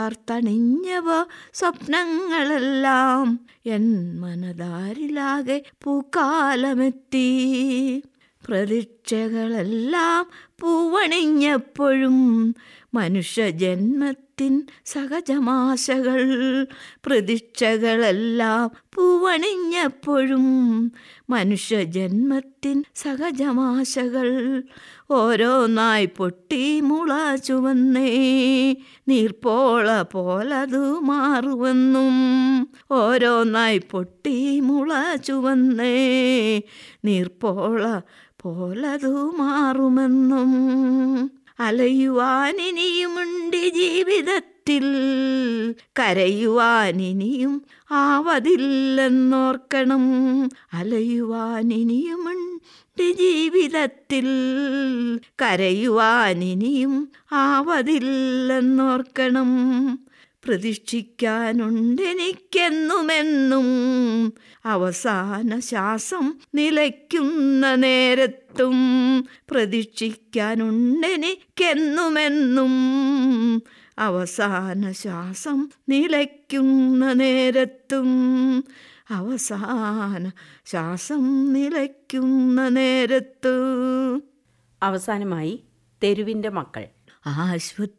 തണിഞ്ഞവ സ്വപ്നങ്ങളെല്ലാം N മനതാരിലാകെ പൂക്കാലമെത്തി പ്രതീക്ഷകളെല്ലാം പൂവണിഞ്ഞപ്പോഴും മനുഷ്യജന്മത്തിൻ സഹജമാശകൾ പ്രതീക്ഷകളെല്ലാം പൂവണിഞ്ഞപ്പോഴും മനുഷ്യജന്മത്തിൻ സഹജമാശകൾ ഓരോന്നായി പൊട്ടി മുള ചുവന്നേ നീർപ്പോള പോലതു മാറുവെന്നും ഓരോന്നായി പൊട്ടി മുള ചുവന്നേ നീർപ്പോള പോലതു മാറുമെന്നും അലയുവാനിനിയുമുണ്ട് ജീവിതത്തിൽ കരയുവാനിനിയും ആവതില്ലെന്നോർക്കണം അലയുവാനിനിയുമുണ്ട് ജീവിതത്തിൽ കരയുവാനിനിയും ആവതില്ലെന്നോർക്കണം പ്രതീക്ഷിക്കാനുണ്ടെനിക്കെന്നുമെന്നും അവസാന ശ്വാസം നിലയ്ക്കുന്ന നേരത്തും പ്രതീക്ഷിക്കാനുണ്ടെനിക്കെന്നുമെന്നും അവസാന ശ്വാസം നിലയ്ക്കുന്ന നേരത്തും അവസാന ശ്വാസം നിലയ്ക്കുന്ന നേരത്തു അവസാനമായി തെരുവിൻ്റെ മക്കൾ ആശുപത്രി